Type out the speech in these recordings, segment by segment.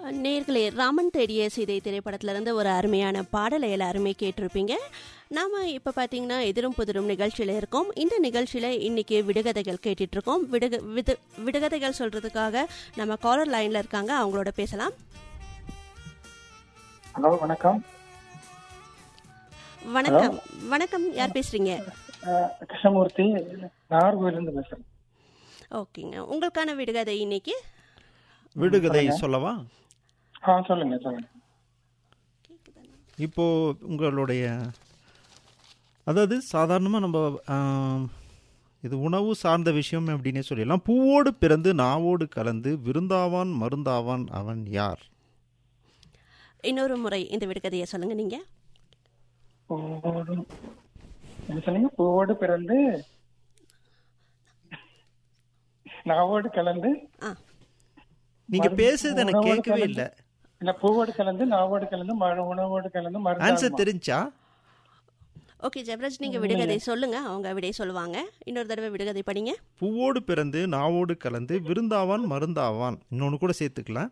நேர்களே ராமன் தேடிய சீதை திரைப்படத்திலிருந்து ஒரு அருமையான பாடலை எல்லாருமே கேட்டிருப்பீங்க நாம் இப்போ பார்த்தீங்கன்னா எதிரும் புதிரும் நிகழ்ச்சியில் இருக்கோம் இந்த நிகழ்ச்சியில் இன்னைக்கு விடுகதைகள் கேட்டுட்டு இருக்கோம் விடுக விது விடுகதைகள் சொல்கிறதுக்காக நம்ம காலர் லைனில் இருக்காங்க அவங்களோட பேசலாம் ஹலோ வணக்கம் வணக்கம் வணக்கம் யார் பேசுகிறீங்க அஹ், கிருஷ்ணமூர்த்தி நாகர்கோயிலிருந்து பேசுறேன் ஓகேங்க உங்களுக்கான விடுகதை இன்னைக்கு விடுகதை சொல்லவா ஆ சொல்லுங்க சொல்லுங்க இப்போ உங்களுடைய அதாவது சாதாரணமாக நம்ம ஆம், இது உணவு சார்ந்த விஷயம் அப்படின்னே சொல்லிடலாம் பூவோடு பிறந்து நாவோடு கலந்து விருந்தாவான் மருந்தாவான் அவன் யார் இன்னொரு முறை இந்த விடுகதையை சொல்லுங்கள் நீங்கள் பூவோடு என்ன சொன்னீங்க பூவோடு பிறந்து நாவோடு கலந்து ஆ நீங்க பேசுறது எனக்கு உணவோடு கேட்கவே கலந்து- இல்லை இல்ல பூவோடு கலந்து நாவோடு கலந்து மழை உணவோடு கலந்து ஆன்சர் மருந்து தெரிஞ்சா ஓகே ஜெபராஜ் நீங்கள் விடுகதை சொல்லுங்கள் அவங்க விடை சொல்லுவாங்க இன்னொரு தடவை விடுகதை படிங்க பூவோடு பிறந்து நாவோடு கலந்து விருந்தாவான் மருந்தாவான் இன்னொன்று கூட சேர்த்துக்கலாம்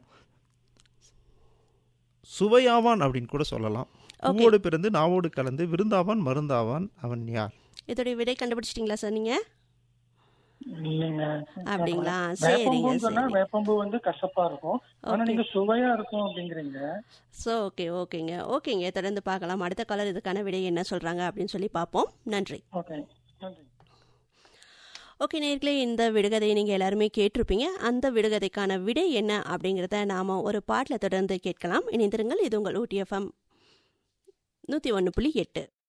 சுவையாவான் அப்படின்னு கூட சொல்லலாம் பூவோடு பிறந்து நாவோடு கலந்து விருந்தாவான் மருந்தாவான் அவன் யார் இதோடைய விடை கண்டுபிடிச்சிட்டிங்களா சார் நீங்கள் இல்லைங்க அப்படிங்களா சரிங்க வேப்பம்பூன்னு சொன்னா சரி வேப்பம்பூ வந்து கசப்பா இருக்கும் ஆனா நீங்க சுவையா இருக்கும் அப்படிங்கிறீங்க ஸோ ஓகே ஓகேங்க ஓகேங்க தொடர்ந்து பார்க்கலாம் அடுத்த காலர் இதுக்கான விடை என்ன சொல்கிறாங்க அப்படின்னு சொல்லி பார்ப்போம் நன்றி ஓகே நன்றி ஓகே நேர்களே இந்த விடுகதையை நீங்கள் எல்லாருமே கேட்டிருப்பீங்க அந்த விடுகதைக்கான விடை என்ன அப்படிங்கிறத நாம் ஒரு பாட்டில் தொடர்ந்து கேட்கலாம் இணைந்திருங்கள் இது உங்கள் ஊட்டிஎஃப்எம் நூற்றி ஒன்று புள்ளி எட்டு